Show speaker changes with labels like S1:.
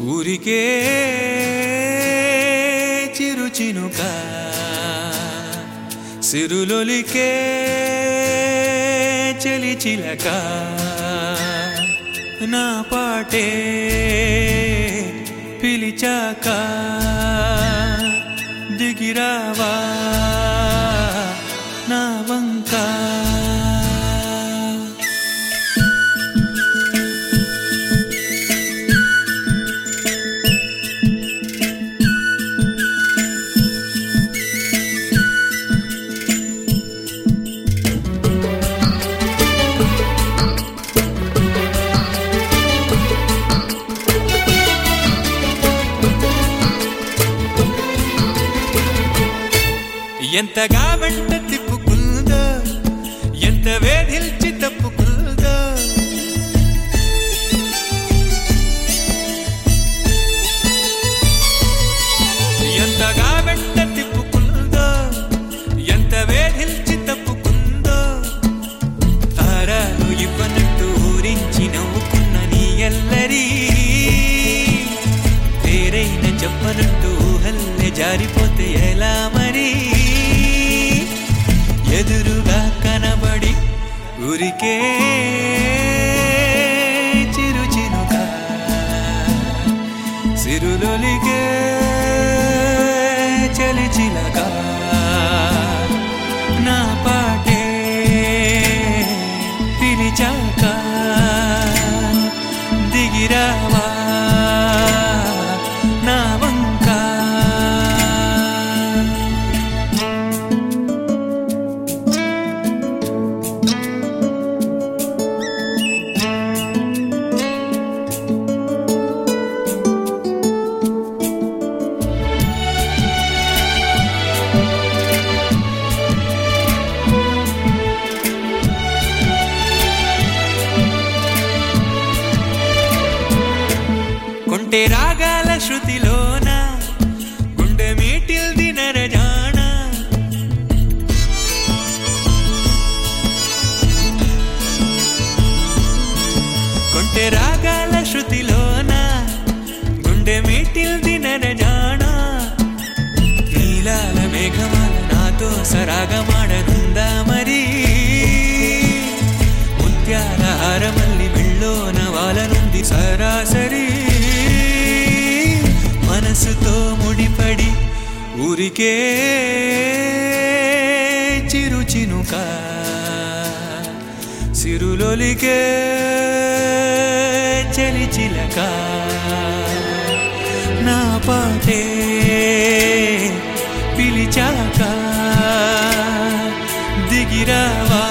S1: ఊరికే చిరు చినుక సిరులొలికే చలి చిలక నా పాటే పిలిచాక దిగిరావా నా వంకా ఎంతగా వెంట తిప్పుకుందో ఎంత వేధిల్చి తప్పుకుందో ఎంతగా వెంట తిప్పుకుందో ఎంత వేధిల్చి తప్పుకుందో తారాలు ఇవ్వనట్టు ఊరించి నవ్వుకున్న నీ ఎల్లరి పేరైన చెప్పనట్టు ఊహల్లే జారిపోతే ఎలా మరి ఎదురుగా కనబడి ఊరికే చిరు చినుక సిరులొలికే చలి చిలక నా పాటే పిలిచాక దిగిరావా నా వంకా కొంటె రాగాల శృతిలోన గుండె మీటిల్ది నరజాణ కొంటె రాగాల శృతిలోన గుండె మీటిల్ది నరజాణ నీలాల మేఘమాల నాతో సరాగమాడనుందా మరి ముత్యాల హారమల్లి మెళ్ళోన వాలనుంది సరాసరి మనసుతో ముడిపడి ఊరికే చిరు చినుక సిరులొలికే చలి చిలక నా పాటే పిలిచాక దిగిరావా